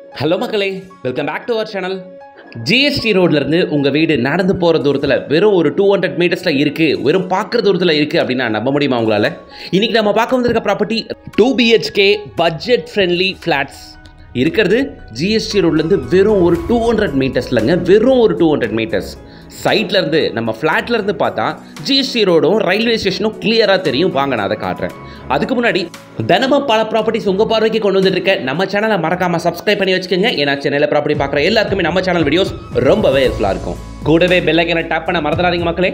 hello மக்களே welcome back to our channel GST ரோட்லேருந்து உங்கள் வீடு நடந்து போகிற தூரத்தில் வெறும் ஒரு டூ ஹண்ட்ரட் மீட்டர்ஸில் இருக்குது வெறும் பார்க்குற தூரத்தில் இருக்குது அப்படின்னா நம்ப முடியுமா உங்களால் இன்றைக்கி நம்ம பார்க்க வந்திருக்க property two BHK budget friendly flats இருக்கிறது ஜிஎஸ்டி ரோட்லேருந்து வெறும் ஒரு டூ ஹண்ட்ரட் மீட்டர்ஸ்லங்க வெறும் ஒரு டூ ஹண்ட்ரட் மீட்டர்ஸ் சைட்லேருந்து நம்ம ஃப்ளாட்லேருந்து பார்த்தா ஜிஎஸ்டி ரோடும் ரயில்வே ஸ்டேஷனும் கிளியராக தெரியும் வாங்க நான் அதை காட்டுறேன் அதுக்கு முன்னாடி தினமும் பல ப்ராப்பர்ட்டிஸ் உங்கள் பார்வைக்கு கொண்டு வந்துட்டு இருக்க நம்ம சேனலை மறக்காமல் சப்ஸ்கிரைப் பண்ணி வச்சுக்கோங்க ஏன்னா சென்னையில் ப்ராப்பர்ட்டி பார்க்குற எல்லாருக்குமே நம்ம சேனல் வீடியோஸ் ரொம்பவே ஹெல்ப்ஃபுல்லாக இருக்கும் கூடவே பெல்லைக்கனை டேப் பண்ண மறந்துடாதீங்க மக்களே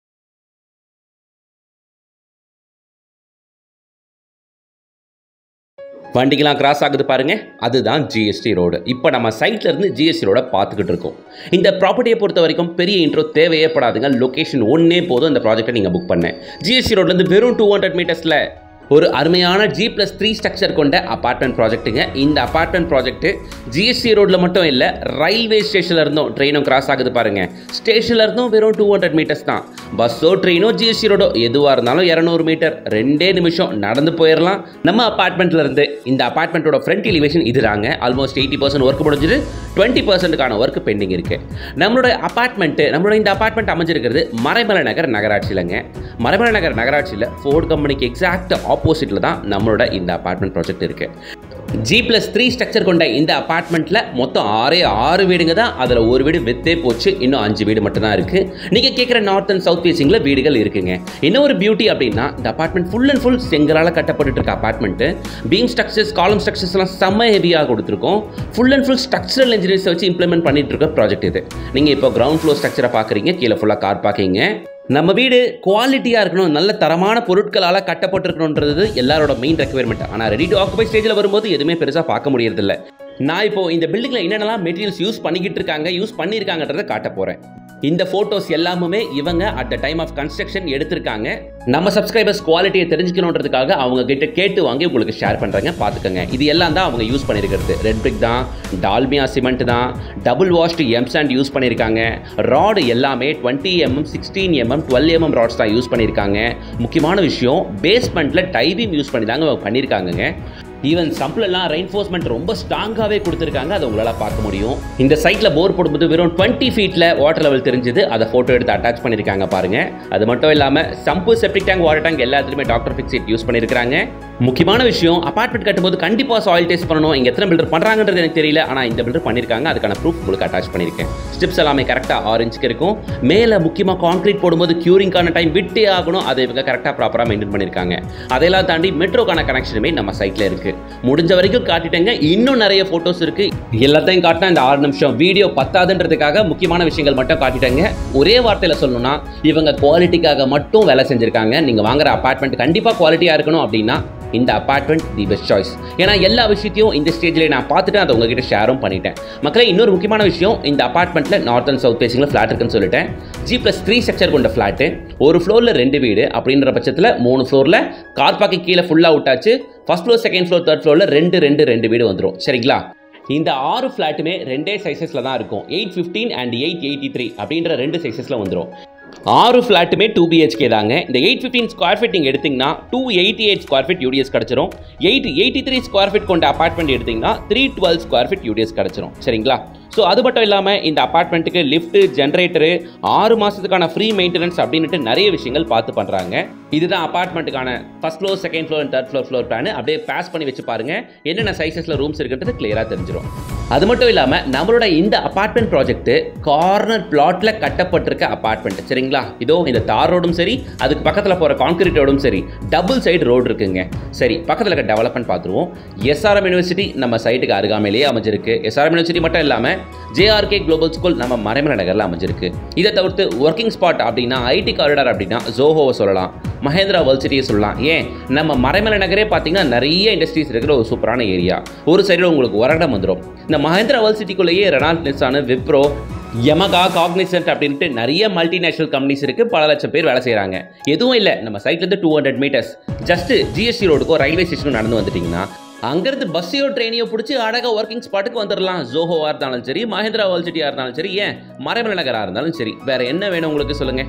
வண்டிக்கெலாம் கிராஸ் ஆகுது பாருங்க அதுதான் ஜிஎஸ்டி ரோடு இப்போ நம்ம சைட்ல இருந்து ஜிஎஸ்டி ரோட பார்த்துக்கிட்டு இருக்கோம் இந்த ப்ராப்பர்ட்டியை பொறுத்த வரைக்கும் பெரிய இன்ட்ரோ தேவையே படாதுங்க லொகேஷன் ஒன்னே போதும் இந்த ப்ராஜெக்ட்டை நீங்கள் புக் பண்ணேன் ஜிஎஸ்டி ரோட்லேருந்து வெறும் டூ ஹண்ட்ரட் மீட்டர்ஸில் ஒரு அருமையான ஜி ப்ளஸ் த்ரீ ஸ்ட்ரக்சர் கொண்ட அப்பார்ட்மெண்ட் ப்ராஜெக்ட்டுங்க இந்த அப்பார்ட்மெண்ட் ப்ராஜெக்ட் ஜிஎஸ்டி ரோட்டில் மட்டும் இல்லை ரயில்வே ஸ்டேஷனில் இருந்தும் ட்ரெயினும் கிராஸ் ஆகுது பாருங்க ஸ்டேஷனில் இருந்தும் வெறும் டூ ஹண்ட்ரட் மீட்டர்ஸ் தான் பஸ்ஸோ ட்ரெயினோ ஜிஎஸ்டி ரோடோ எதுவாக இருந்தாலும் இரநூறு மீட்டர் ரெண்டே நிமிஷம் நடந்து போயிடலாம் நம்ம அப்பார்ட்மெண்ட்ல இருந்து இந்த அப்பார்ட்மெண்ட்டோட ஃப்ரண்ட் எலிவேஷன் இதுதாங்க ஆல்மோஸ்ட் எயிட்டி பர்சன்ட் ஒர்க் முடிஞ்சது டுவெண்ட்டி பர்சன்ட்டுக்கான ஒர்க் பெண்டிங் இருக்கு நம்மளோட அப்பார்ட்மெண்ட்டு நம்மளோட இந்த அப்பார்ட்மெண்ட் அமைஞ்சிருக்கிறது மறைமலை நகர் நகராட்சியிலங்க மறைமலை நகர் நகராட்சியில் ஃபோர்ட் கம்பெனிக்கு எக்ஸாக்ட் ஆப்போசிட்டில் தான் நம்மளோட இந்த அப்பார்ட்மெண்ட் ப்ராஜெக்ட் இருக்கு ஜி ப்ளஸ் த்ரீ ஸ்ட்ரக்சர் கொண்ட இந்த அப்பார்ட்மெண்ட்டில் மொத்தம் ஆறே ஆறு வீடுங்க தான் அதில் ஒரு வீடு வித்தே போச்சு இன்னும் அஞ்சு வீடு மட்டும்தான் இருக்குது நீங்கள் கேட்குற நார்த் அண்ட் சவுத் ஃபேசிங்கில் வீடுகள் இருக்குங்க என்ன ஒரு பியூட்டி அப்படின்னா இந்த அப்பார்ட்மெண்ட் ஃபுல் அண்ட் ஃபுல் செங்கலால் கட்டப்பட்டு இருக்க அப்பார்ட்மெண்ட்டு பீம் ஸ்ட்ரக்சர்ஸ் காலம் ஸ்ட்ரக்சர்ஸ்லாம் செம்ம ஹெவியாக கொடுத்துருக்கோம் full and full structural engineers வச்சு இம்ப்ளிமெண்ட் பண்ணிட்டு இருக்க ப்ராஜெக்ட் இது நீங்கள் இப்போ கிரவுண்ட் ஃப்ளோர் ஸ்ட்ரக்சரை பார்க்குறீங்க கீழே ஃபுல்லாக கார் பார்க்கிங்க நம்ம வீடு குவாலிட்டியாக இருக்கணும் நல்ல தரமான பொருட்களால் கட்டப்பட்டிருக்கணுன்றது எல்லாரோட மெயின் ரெக்குவயர்மெண்ட் ஆனால் ரெடி டு ஆக்குபை ஸ்டேஜில் வரும்போது எதுவுமே பெருசாக பார்க்க முடியறதில்ல நான் இப்போ இந்த பில்டிங்கில் என்னென்னலாம் மெட்டீரியல்ஸ் யூஸ் பண்ணிக்கிட்டு இருக்காங்க யூஸ் பண்ணியிருக்காங்கன்றதை காட்ட போகிறேன் இந்த ஃபோட்டோஸ் எல்லாமே இவங்க at the time of construction எடுத்திருக்காங்க நம்ம சப்ஸ்கிரைபர்ஸ் குவாலிட்டியை தெரிஞ்சுக்கணுன்றதுக்காக அவங்க கிட்ட கேட்டு வாங்கி உங்களுக்கு ஷேர் பண்ணுறாங்க பார்த்துக்கோங்க இது எல்லாம் தான் அவங்க யூஸ் பண்ணியிருக்கிறது ரெட் பிரிக் தான் டால்மியா சிமெண்ட் தான் double washed M sand use பண்ணியிருக்காங்க ராடு எல்லாமே twenty mm sixteen mm twelve mm rods தான் யூஸ் பண்ணியிருக்காங்க முக்கியமான விஷயம் பேஸ்மெண்ட்டில் டைவிங் யூஸ் பண்ணி தாங்க அவங்க பண்ணியிருக்காங்கங்க ஈவன் சம்பிளெல்லாம் ரெயின்ஃபோர்ஸ்மெண்ட் ரொம்ப ஸ்ட்ராங்காகவே கொடுத்துருக்காங்க அதை உங்களால் பார்க்க முடியும் இந்த சைட்டில் போர் போடும்போது வெறும் டுவெண்ட்டி ஃபீட்டில் வாட்டர் லெவல் தெரிஞ்சது அதை ஃபோட்டோ எடுத்து அட்டாச் பண்ணியிருக்காங்க பாருங்க அது மட்டும் இல்லாமல் sump septic tank water tank எல்லாத்துலேயுமே டாக்டர் ஃபிக்ஸிட் யூஸ் பண்ணியிருக்காங்க முக்கியமான விஷயம் அப்பார்ட்மெண்ட் கட்டும்போது கண்டிப்பாக சாயில் டெஸ்ட் பண்ணணும் இங்கே எத்தனை பில்டர் பண்ணுறாங்கன்றது எனக்கு தெரியல ஆனால் இந்த பில்டர் பண்ணியிருக்காங்க அதுக்கான ப்ரூஃப் உங்களுக்கு அட்டாச் பண்ணியிருக்கேன் ஸ்டெப்ஸ் எல்லாமே கரெக்டாக ஆரஞ்சுக்கு இருக்கும் மேலே முக்கியமாக கான்க்ரீட் போடும்போது க்யூரிங்கான டைம் விட்டே ஆகணும் அதை இவங்க கரெக்டாக ப்ராப்பராக மெயின்டைன் பண்ணியிருக்காங்க அதெல்லாம் தாண்டி மெட்ரோக்கான கனெக்ஷனுமே நம்ம சைட்டில் இருக்குது முடிஞ்ச வரைக்கும் காட்டிட்டேங்க இன்னும் நிறைய ஃபோட்டோஸ் இருக்கு எல்லாத்தையும் காட்டினா இந்த ஆறு நிமிஷம் வீடியோ பத்தாதுன்றதுக்காக முக்கியமான விஷயங்கள் மட்டும் காட்டிட்டேங்க ஒரே வார்த்தையில் சொல்லணும்னா இவங்க குவாலிட்டிக்காக மட்டும் வேலை செஞ்சிருக்காங்க நீங்கள் வாங்குற அப்பார்ட்மெண்ட் கண்டிப்பாக குவாலிட்டியாக இருக்கணும் அப்படின்னா இந்த அப்பார்ட்மெண்ட் தி பெஸ்ட் சாய்ஸ் ஏன்னா எல்லா விஷயத்தையும் இந்த ஸ்டேஜில் நான் பார்த்துட்டு அதை உங்ககிட்ட ஷேரும் பண்ணிட்டேன் மக்களே இன்னொரு முக்கியமான விஷயம் இந்த அப்பார்ட்மெண்ட்டில் நார்த் அண்ட் சவுத் ஃபேசிங்கில் ஃப்ளாட் இருக்குன்னு சொல்லிட்டேன் ஜி ப்ளஸ் த்ரீ ஸ்ட்ரக்சர் கொண்ட ஃப்ளாட்டு ஒரு ஃப்ளோரில் ரெண்டு வீடு அப்படின்ற பட்சத்தில் மூணு ஃப்ளோரில் கார் பார்க்கிங் கீழே ஃபுல்லாக விட்டாச்சு first floor second floor third ஃப்ளோரில் ரெண்டு ரெண்டு ரெண்டு வீடு வந்துடும் சரிங்களா இந்த ஆறு ஃப்ளாட்டுமே ரெண்டே சைஸஸில் தான் இருக்கும் eight fifteen and eight eighty three அப்படின்ற ரெண்டு சைஸஸில் வந்துடும் ஆறு ஃப்ளாட்டுமே டூ பிஹெச்கே தாங்க இந்த எயிட் ஃபிஃப்டின் ஸ்கொயர் ஃபீட் நீங்கள் எடுத்தீங்கன்னா two eighty eight square feet UDS கிடச்சிரும் eight eighty three square feet கொண்ட அப்பார்ட்மெண்ட் எடுத்தீங்கன்னா three twelve square feet UDS கிடச்சிரும் சரிங்களா ஸோ அது மட்டும் இல்லாமல் இந்த அப்பார்ட்மெண்ட்டுக்கு லிஃப்ட் ஜென்ரேட்டரு ஆறு மாதத்துக்கான ஃப்ரீ மெயின்டெனன்ஸ் அப்படின்ட்டு நிறைய விஷயங்கள் பார்த்து பண்ணுறாங்க இதுதான் அப்பார்ட்மெண்ட்டுக்கான first floor second floor third floor floor plan அப்படியே பாஸ் பண்ணி வச்சு பாருங்க என்னென்ன சைஸஸில் ரூம்ஸ் இருக்குன்றது கிளியராக தெரிஞ்சிடும் அது மட்டும் இல்லாமல் நம்மளோட இந்த அப்பார்ட்மெண்ட் ப்ராஜெக்ட் கார்னர் பிளாட்டில் கட்டப்பட்டிருக்க அப்பார்ட்மெண்ட் சரிங்களா இதோ இந்த தார் ரோடும் சரி அதுக்கு பக்கத்தில் போகிற கான்கிரீட் ரோடும் சரி டபுள் சைடு ரோடு இருக்குங்க சரி பக்கத்தில் இருக்க டெவலப்மெண்ட் பார்த்துருவோம் எஸ்ஆர்எம் யூனிவர்சிட்டி நம்ம சைட்டுக்கு அருகாமையிலேயே அமைஞ்சிருக்கு எஸ்ஆர்எம் யூனிவர்சிட்டி மட்டும் இல்லாமல் ஜேஆர்கே குளோபல் ஸ்கூல் நம்ம மறைமலை நகரில் அமைஞ்சிருக்கு இதை தவிர்த்து ஒர்க்கிங் ஸ்பாட் அப்படின்னா ஐடி காரிடார் அப்படின்னா ஜோஹோவை சொல்லலாம் மகேந்திரா வேர்ல்ட் சிட்டியை சொல்லலாம் ஏன் நம்ம மறைமலை நகரே பார்த்தீங்கன்னா நிறைய இண்டஸ்ட்ரீஸ் இருக்கிற ஒரு சூப்பரான ஏரியா ஒரு சைடில் உங்களுக்கு உரடம் வந்துடும் இந்த மகேந்திரா வேர்ல்ட் சிட்டிக்குள்ளேயே Renault Nissan Wipro Yamaha Cognizant அப்படின்ட்டு நிறைய மல்டிநேஷனல் கம்பெனிஸ் இருக்குது பல லட்சம் பேர் வேலை செய்கிறாங்க எதுவும் இல்லை நம்ம சைட்லேருந்து two hundred meters just GST ரோடுக்கோ ரயில்வே ஸ்டேஷனுக்கும் நடந்து வந்துட்டிங்கன்னா அங்கேருந்து பஸ்ஸையோ ட்ரெயினையோ பிடிச்சி அழகாக ஒர்க்கிங் ஸ்பாட்டுக்கு வந்துடலாம் ஜோஹோவாக இருந்தாலும் சரி மஹேந்திரா வேர்ல்ட் சிட்டியாக இருந்தாலும் சரி ஏன் மறைமலை நகராக இருந்தாலும் சரி வேறு என்ன வேணும் உங்களுக்கு சொல்லுங்கள்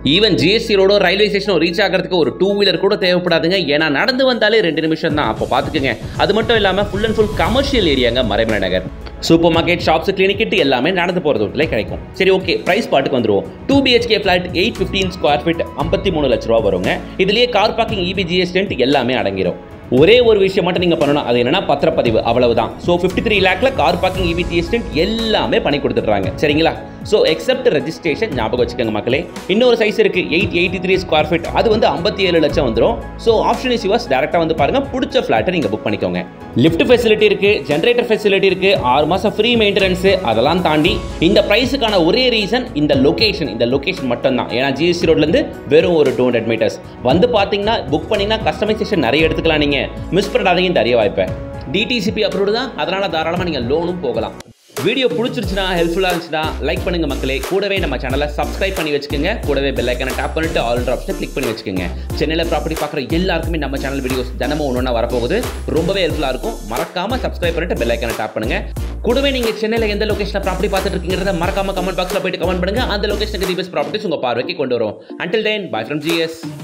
ஈவன் ஜிஎஸ்டி ரோடோ ரயில்வே ஸ்டேஷனோ ரீச் ஆகிறதுக்கு ஒரு டூ வீலர் கூட தேவைப்படாதுங்க ஏன்னா நடந்து வந்தாலே ரெண்டு நிமிஷம் தான் அப்போ பார்த்துக்குங்க அது மட்டும் இல்லாமல் ஃபுல் அண்ட் ஃபுல் கமர்ஷியல் ஏரியாங்க Maraimalai Nagar supermarket shops clinic கிட்ட எல்லாமே நடந்து போகிறது வீட்டில் கிடைக்கும் சரி ஓகே ப்ரைஸ் பாட்டுக்கு வந்துருவோம் two BHK flat eight fifteen square feet ஐம்பத்தி மூணு லட்ச ரூபா வருங்க இதுலேயே கார் பார்க்கிங் இபி ஜிஎஸ்டென்ட் எல்லாமே அடங்கிடும் ஒரே ஒரு விஷயம் மட்டும் நீங்கள் பண்ணணும் அது என்னன்னா பத்திரப்பதிவு அவ்வளவுதான் ஸோ ஃபிஃப்டி த்ரீ லேக்ல கார் பார்க்கிங் இபி ஜிஎஸ்டென்ட் எல்லாமே பண்ணி கொடுத்துட்றாங்க சரிங்களா ஸோ எக்ஸப்ட் ரெஜிஸ்ட்ரேஷன் ஞாபகம் வச்சுக்கோங்க மக்களே இன்னொரு சைஸ் இருக்கு eight eighty three square feet அது வந்து ஐம்பத்தி ஏழு லட்சம் வந்துடும் ஸோ ஆப்ஷன் இஸ் யுவர்ஸ் டேரெக்டாக வந்து பாருங்க பிடிச்ச ஃபிளாட்டை நீங்கள் புக் பண்ணிக்கோங்க லிஃப்ட் ஃபெசிலிட்டி இருக்கு ஜென்ரேட்டர் ஃபெசிலிட்டி இருக்கு ஆறு மாசம் ஃப்ரீ மெயின்டெனன்ஸ் அதெல்லாம் தாண்டி இந்த ப்ரைஸுக்கான ஒரே ரீசன் இந்த லொகேஷன் இந்த லொகேஷன் மட்டும்தான் ஏன்னா ஜிஎஸ்டி ரோட்லேருந்து வெறும் ஒரு டூ ஹண்ட்ரட் மீட்டர்ஸ் வந்து பார்த்தீங்கன்னா புக் பண்ணிங்கன்னா கஸ்டமைசேஷன் நிறைய எடுத்துக்கலாம் நீங்கள் மிஸ் பண்ணாதீங்க இந்த அறிய வாய்ப்பை டிடிசிபி அப்ரூவ்டு தான் அதனால் தாராளமாக நீங்கள் லோனும் போகலாம் வீடியோ பிடிச்சிருச்சுன்னா ஹெல்ப்ஃபுல்லாக இருந்துச்சுன்னா லைக் பண்ணுங்க மக்களே கூடவே நம்ம சேனலை சப்ஸ்கிரைப் பண்ணி வச்சுக்கோங்க கூடவே பெல் ஐக்கனை டேப் பண்ணிட்டு ஆல் ஆப்ஷனை கிளிக் பண்ணி வச்சுக்கோங்க சென்னையில் ப்ராப்பர்ட்டி பார்க்குற எல்லாருக்குமே நம்ம சேனல் வீடியோஸ் தினமும் ஒன்று ஒன்றா வரப்போகுது ரொம்பவே ஹெல்ப்ஃபுல்லாக இருக்கும் மறக்காம சப்ஸ்கிரைப் பண்ணிட்டு பெல் ஐக்கனை டேப் பண்ணுங்க கூடவே நீங்கள் சென்னையில் எந்த லொகேஷனில் ப்ராப்பர்ட்டி பார்த்துட்டு இருக்கீங்கிறத மறக்காம கமெண்ட் பாக்ஸில் போயிட்டு கமெண்ட் பண்ணுங்க அந்த லொகேஷனுக்கு தி பெஸ்ட் ப்ராப்பர்ட்டிஸ் உங்கள் பார்வைக்கு கொண்டு வரும் until then bye from GS